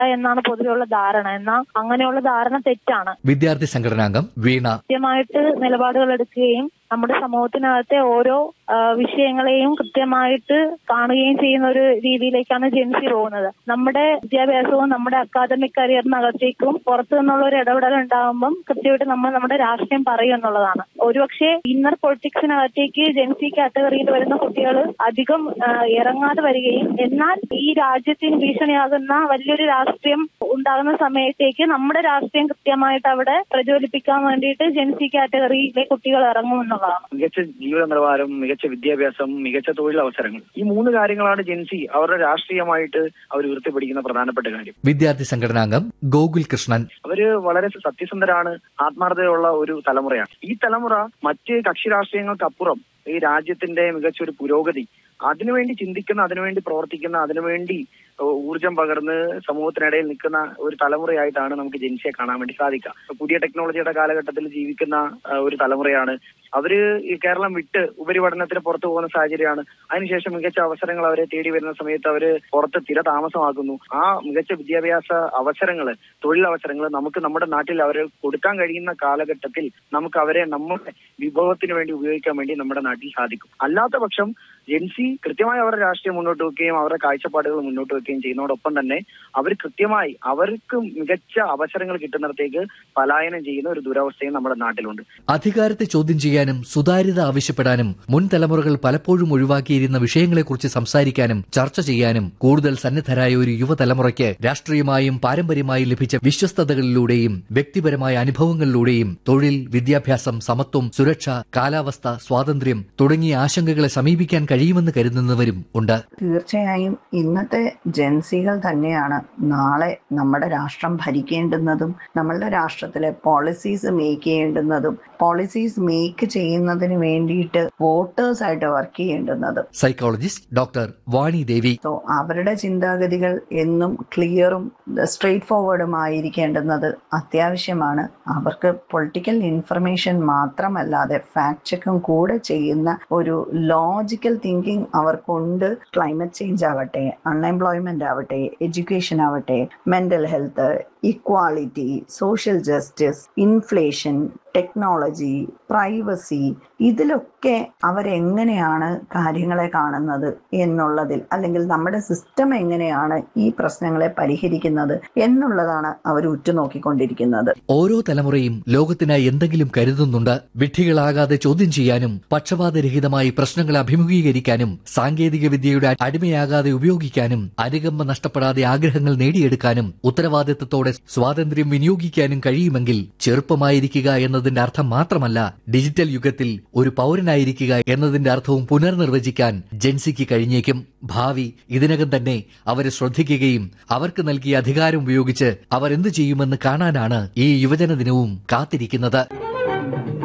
എന്നാണ് പൊതുവെയുള്ള ധാരണ എന്നാൽ അങ്ങനെയുള്ള ധാരണ തെറ്റാണ് വിദ്യാർത്ഥി സംഘടനാംഗം വീണ കൃത്യമായിട്ട് നിലപാടുകൾ എടുക്കുകയും നമ്മുടെ സമൂഹത്തിനകത്തെ ഓരോ ആ, വിഷയങ്ങളെയും കൃത്യമായിട്ട് കാണുകയും ചെയ്യുന്ന ഒരു രീതിയിലേക്കാണ് ജെൻസി പോകുന്നത് നമ്മുടെ വിദ്യാഭ്യാസവും നമ്മുടെ അക്കാദമിക് കരിയറിനകത്തേക്കും പുറത്തു നിന്നുള്ള ഒരു ഇടപെടൽ ഉണ്ടാകുമ്പം കൃത്യമായിട്ട് നമ്മൾ നമ്മുടെ രാഷ്ട്രീയം പറയും എന്നുള്ളതാണ് ഒരുപക്ഷെ ഇന്നർ പൊളിറ്റിക്സിനകത്തേക്ക് ജെൻസി കാറ്റഗറിയിൽ വരുന്ന കുട്ടികൾ അധികം ആ, ഇറങ്ങാതെ വരികയും എന്നാൽ ഈ രാജ്യത്തിന് ഭീഷണിയാകുന്ന വലിയൊരു രാഷ്ട്രീയം ഉണ്ടാകുന്ന സമയത്തേക്ക് നമ്മുടെ രാഷ്ട്രീയം കൃത്യമായിട്ട് അവിടെ പ്രജ്വലിപ്പിക്കാൻ വേണ്ടിയിട്ട് ജെൻസി കാറ്റഗറിയിലെ കുട്ടികൾ ഇറങ്ങും എന്നുള്ളതാണ് മികച്ച ജീവിത നിലവാരം മികച്ച വിദ്യാഭ്യാസം മികച്ച തൊഴിലവസരങ്ങൾ ഈ മൂന്ന് കാര്യങ്ങളാണ് ജെൻസി അവരുടെ രാഷ്ട്രീയമായിട്ട് അവർ ഉയർത്തിപ്പിടിക്കുന്ന പ്രധാനപ്പെട്ട കാര്യം വിദ്യാർത്ഥി സംഘടനാംഗം ഗോകുൽ കൃഷ്ണൻ അവര് വളരെ സത്യസന്ധരാണ് ആത്മാർത്ഥതയുള്ള ഒരു തലമുറയാണ് ഈ തലമുറ മറ്റ് കക്ഷി രാഷ്ട്രീയങ്ങൾക്കപ്പുറം ഈ രാജ്യത്തിന്റെ മികച്ച ഒരു പുരോഗതി അതിനുവേണ്ടി ചിന്തിക്കുന്ന അതിനുവേണ്ടി പ്രവർത്തിക്കുന്ന അതിനുവേണ്ടി ഏഹ്, ഊർജം പകർന്ന് സമൂഹത്തിനിടയിൽ നിൽക്കുന്ന ഒരു തലമുറയായിട്ടാണ് നമുക്ക് ജെൻസിയെ കാണാൻ വേണ്ടി സാധിക്കുക ഇപ്പൊ പുതിയ ടെക്നോളജിയുടെ കാലഘട്ടത്തിൽ ജീവിക്കുന്ന ഏഹ്, ഒരു തലമുറയാണ് അവര് ഈ കേരളം വിട്ട് ഉപരിപഠനത്തിന് പുറത്തു പോകുന്ന സാഹചര്യമാണ് അതിനുശേഷം മികച്ച അവസരങ്ങൾ അവരെ തേടി വരുന്ന സമയത്ത് അവര് പുറത്ത് സ്ഥിര താമസമാക്കുന്നു ആ മികച്ച വിദ്യാഭ്യാസ അവസരങ്ങൾ തൊഴിലവസരങ്ങൾ നമുക്ക് നമ്മുടെ നാട്ടിൽ അവരെ കൊടുക്കാൻ കഴിയുന്ന കാലഘട്ടത്തിൽ നമുക്ക് അവരെ നമ്മുടെ വിഭവത്തിന് വേണ്ടി ഉപയോഗിക്കാൻ വേണ്ടി നമ്മുടെ നാട്ടിൽ സാധിക്കും അല്ലാത്ത പക്ഷം ജെൻസി കൃത്യമായി അവരുടെ രാഷ്ട്രീയം മുന്നോട്ട് വെക്കുകയും അവരുടെ കാഴ്ചപ്പാടുകൾ മുന്നോട്ട് വെക്കുകയും ചെയ്യുന്നതോടൊപ്പം തന്നെ അവർ കൃത്യമായി അവർക്ക് മികച്ച അവസരങ്ങൾ കിട്ടുന്നിടത്തേക്ക് പലായനം ചെയ്യുന്ന ഒരു ദുരവസ്ഥയും നമ്മുടെ നാട്ടിലുണ്ട് അധികാരത്തെ ചോദ്യം ചെയ്യാനും സുതാര്യത ആവശ്യപ്പെടാനും മുൻ തലമുറകൾ പലപ്പോഴും ഒഴിവാക്കിയിരുന്ന വിഷയങ്ങളെക്കുറിച്ച് സംസാരിക്കാനും ചർച്ച ചെയ്യാനും കൂടുതൽ സന്നദ്ധരായ ഒരു യുവതലമുറയ്ക്ക് രാഷ്ട്രീയമായും പാരമ്പര്യമായും ലഭിച്ച വിശ്വസ്തതകളിലൂടെയും വ്യക്തിപരമായ അനുഭവങ്ങളിലൂടെയും തൊഴിൽ വിദ്യാഭ്യാസം സമത്വം സുരക്ഷ കാലാവസ്ഥ സ്വാതന്ത്ര്യം തുടങ്ങിയ ആശങ്കകളെ സമീപിക്കാൻ കഴിയുമെന്ന് കരുതുന്നവരും ഉണ്ട് തീർച്ചയായും ഇന്നത്തെ ജൻസികൾ തന്നെയാണ് നാളെ നമ്മുടെ രാഷ്ട്രം ഭരിക്കേണ്ടുന്നതും നമ്മളുടെ രാഷ്ട്രത്തിലെ പോളിസീസ് മേക്ക് ചെയ്യേണ്ടുന്നതും പോളിസീസ് മേക്ക് ചെയ്യുന്നതിന് വേണ്ടിയിട്ട് വോട്ടേഴ്സ് ആയിട്ട് വർക്ക് ചെയ്യേണ്ടുന്നതും psychologist doctor Vani Devi so അവരുടെ ചിന്താഗതികൾ എന്നും ക്ലിയറും സ്ട്രെയിറ്റ് ഫോർവേഡും ആയിരിക്കേണ്ടുന്നത് അത്യാവശ്യമാണ് അവർക്ക് പൊളിറ്റിക്കൽ ഇൻഫർമേഷൻ മാത്രമല്ലാതെ ഫാക്ട് ചെക്കും കൂടെ ചെയ്യുന്ന ഒരു ലോജിക്കൽ തിങ്കിങ് അവർക്കുണ്ട് ക്ലൈമറ്റ് ചേഞ്ച് ആവട്ടെ അൺഎംപ്ലോയ്മെന്റ് ആവട്ടെ എഡ്യൂക്കേഷൻ ആവട്ടെ mental health equality social justice inflation technology privacy ഇതിലൊക്കെ അവരെങ്ങനെയാണ് കാര്യങ്ങളെ കാണുന്നത് എന്നുള്ളതിൽ അല്ലെങ്കിൽ നമ്മുടെ സിസ്റ്റം എങ്ങനെയാണ് ഈ പ്രശ്നങ്ങളെ പരിഹരിക്കുന്നത് എന്നുള്ളതാണ് അവർ ഉറ്റുനോക്കിക്കൊണ്ടിരിക്കുന്നത് ഓരോ തലമുറയും ലോകത്തിനായി എന്തെങ്കിലും കരുതുന്നുണ്ട് വിഡ്ഢികളാകാതെ ചോദ്യം ചെയ്യാനും പക്ഷപാതരഹിതമായി പ്രശ്നങ്ങളെ അഭിമുഖീകരിക്കാനും സാങ്കേതിക വിദ്യയുടെ അടിമയാകാതെ ഉപയോഗിക്കാനും അനുകമ്പ നഷ്ടപ്പെടാതെ ആഗ്രഹങ്ങൾ നേടിയെടുക്കാനും ഉത്തരവാദിത്തത്തോടെ സ്വാതന്ത്ര്യം വിനിയോഗിക്കാനും കഴിയുമെങ്കിൽ ചെറുപ്പമായിരിക്കുക എന്നതിന്റെ അർത്ഥം മാത്രമല്ല ഡിജിറ്റൽ യുഗത്തിൽ ഒരു പൗരനായിരിക്കുക എന്നതിന്റെ അർത്ഥവും പുനർനിർവചിക്കാൻ ജെൻസിക്ക് കഴിഞ്ഞേക്കും ഭാവി ഇതിനകം തന്നെ അവരെ ശ്രദ്ധിക്കുകയും അവർക്ക് നൽകിയ അധികാരം ഉപയോഗിച്ച് അവർ എന്തു ചെയ്യുമെന്ന് കാണാനാണ് ഈ യുവജന ദിനവും കാത്തിരിക്കുന്നത്